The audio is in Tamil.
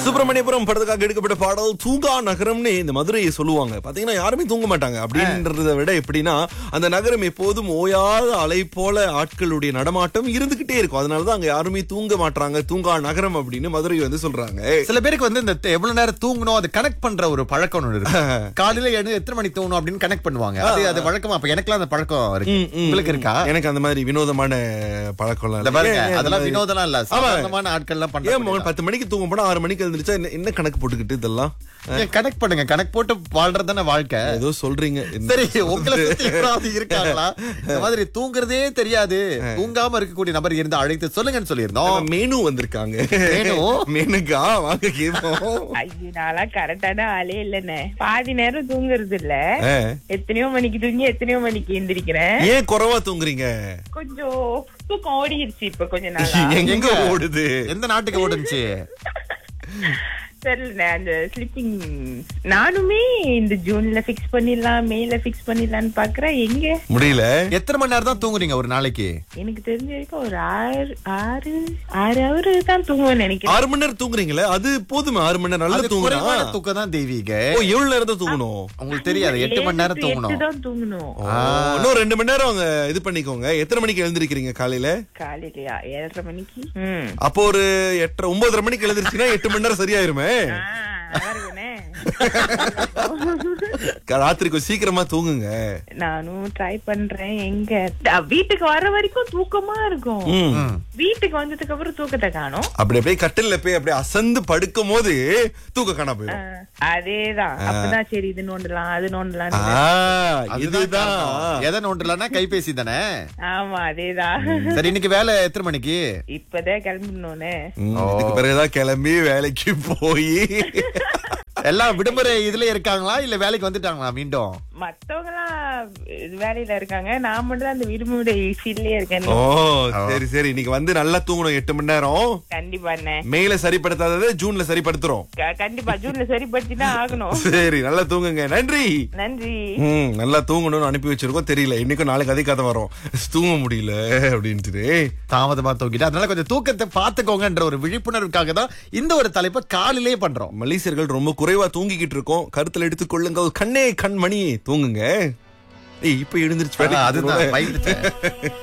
சுப்பிரமணியபுரம் படத்துக்காக எடுக்கப்பட்ட பாடல் தூங்கா நகரம்னு இந்த மதுரையை சொல்லுவாங்க பாத்தீங்கன்னா யாருமே தூங்க மாட்டாங்க அப்படின்றத விட எப்படின்னா அந்த நகரம் எப்போதும் ஓயாத அலை போல ஆட்களுடைய நடமாட்டம் இருந்துகிட்டே இருக்கும் அதனாலதான் அங்க யாருமே தூங்க மாட்டாங்க தூங்கா நகரம் அப்படின்னு மதுரை வந்து சொல்றாங்க சில பேருக்கு வந்து இந்த தெ- எவ்வளவு நேரம் தூங்கணும் அது கனெக்ட் பண்ற ஒரு பழக்கம் ஒண்ணு இருக்கு காலையில எழுந்து எத்தனை மணிக்கு தூங்கணும் அப்படின்னு கனெக்ட் பண்ணுவாங்க அது அது வழக்கமா அப்ப எனக்குலாம் அந்த பழக்கம் இருக்கு ம், ம், உங்களுக்கு இருக்கா எனக்கு அந்த மாதிரி வினோதமான பழக்கம்லாம் இல்ல இல்ல. பாருங்க ஏன், ஏன் அந்த அதெல்லாம் மாதிரி? வினோதம்லாம் இல்ல சாதாரணமான ஆட்கள் எல்லாம் ஏன் மகன் பண்றாங்க பத்து மணிக்கு தூங்க போனா ஆறு மணிக்கு எழுந்திரிச்சா என்ன- என்ன கணக்கு போட்டுக்கிட்டு இதெல்லாம் கனெக்ட் பண்ணுங்க கனெக்ட் போட்டு வாழ்றது தானே வாழ்க்கை ஏதோ சொல்றீங்க சரி உங்களை சுத்தி யாராவது இருக்காங்களா இந்த மாதிரி தூங்குறதே தெரியாது தூங்காம இருக்கக்கூடிய நபர் இருந்து அழைத்து சொல்லுங்கன்னு சொல்லியிருந்தோம் மேனு வந்திருக்காங்க மேனு? மேனுக்கா வாங்க கேப்போம் ஐயோ நான்லாம் கரெக்டான ஆளே இல்லைண்ணே பாதி நேரம் தூங்குறது இல்ல ஆ. எத்தனையோ மணிக்கு தூங்கி எத்தனையோ மணிக்கு எந்திரிக்கிறேன் ஏன் குறைவா தூங்குறீங்க கொஞ்சம் தூக்கம் ஓடிடுச்சு இப்ப கொஞ்ச நாளா எங்க ஓடுது எந்த நாட்டுக்கு ஓடுச்சு தெரியல அந்த ஸ்லிப்பிங் நானுமே இந்த ஜூன்ல பிக்ஸ் பண்ணிடலாம் மேல பிக்ஸ் பண்ணிடலாம்னு பாக்குறேன் எங்க முடியல எத்தனை மணி நேரம் தான் தூங்குறீங்க ஒரு நாளைக்கு எனக்கு தெரிஞ்ச வரைக்கும் ஒரு ஆறு ஆறு ஆறு அவரு தான் தூங்குவேன்னு நினைக்கிறேன் ஆறு மணி நேரம் தூங்குறீங்களே அது போதுமே ஆறு மணி நேரம் நல்லா அது தூங்குறா குறைவான தூக்கம் தான் தெய்வீக ஓ எவ்வளவு நேரம் தான் தூங்கணும் உங்களுக்கு தெரியாது எட்டு மணி நேரம் ஏழு to தூங்கணும் எட்டு தான் தூங்கணும் ஓ, இன்னும் ரெண்டு மணி நேரம் அவங்க இது பண்ணிக்கோங்க எத்தனை மணிக்கு எழுந்திருக்கிறீங்க காலையில காலையிலயா ஏழரை மணிக்கு ம் அப்போ ஒரு எட்டரை ஒன்பதரை மணிக்கு எழுந்திருச்சுன்னா எட்டு மணி நேரம் சரியாயிருமே ஆ, நல்லா இருக்குண்ணே. ராத்திரி கொஞ்சம் சீக்கிரமா தூங்குங்க நானும் ட்ரை பண்றேன் எங்க அ, வீட்டுக்கு வர வரைக்கும் தூக்கமா இருக்கும் ம். வீட்டுக்கு வந்ததுக்கு அப்புறம் தூக்கத்தை காணும் அப்படி அப்படியே கட்டில்ல போய் அப்படியே அசந்து படுக்கும் போது தூக்க காணா போயிடும் அதேதான் அப்பதான் சரி இது நோண்டலாம் அது நோண்டலாம் ஆ, அதுதான் இதுதான் காரணம். எதை நோண்டலன்னா கைபேசி தானே ஆமா அதேதான் சரி இன்னைக்கு வேலை எத்தனை மணிக்கு இப்பதான் கிளம்பணும்னு ம், இதுக்கு பிறகுதான் கிளம்பி வேலைக்கு போய் எல்லாம் விடுமுறை இதுல இருக்காங்களா இல்ல வேலைக்கு வந்துட்டாங்களா மீண்டும் மத்தவங்க எல்லாம் வேலையில இருக்காங்க நான் மட்டும் தான் அந்த விடுமுறை ஃபீல்ட்லயே இருக்கேன் ஓ சரி சரி இன்னைக்கு வந்து நல்லா தூங்கணும் எட்டு மணி நேரம் கண்டிப்பா அண்ணே மேல சரிப்படுத்தாததை ஜூன்ல சரிப்படுத்துறோம் க- கண்டிப்பா ஜூன்ல சரிப்படுத்தி தான் ஆகணும் சரி நல்லா தூங்குங்க நன்றி நன்றி ம் நல்லா தூங்கணும்னு அனுப்பி வச்சிருக்கோம் தெரியல இன்னைக்கும் நாளைக்கு அதே கதை வரும் தூங்க முடியல அப்படின்ட்டு தாமதமா தூங்கிட்டு அதனால கொஞ்சம் தூக்கத்தை பாத்துக்கோங்கன்ற ஒரு விழிப்புணர்வுக்காக தான் இந்த ஒரு தலைப்பை காலையிலே பண்றோம் மலேசியர்கள் ரொம்ப குறைவா தூங்கிக்கிட்டு இருக்கோம் கருத்துல எடுத்துக் கொள்ளுங்கள் கண்ணே கண்மணி தூங்குங்க ஏய் இப்ப எழுந்திருச்சு வேலைக்கு அதுதான் போகணும். பயந்துட்டேன்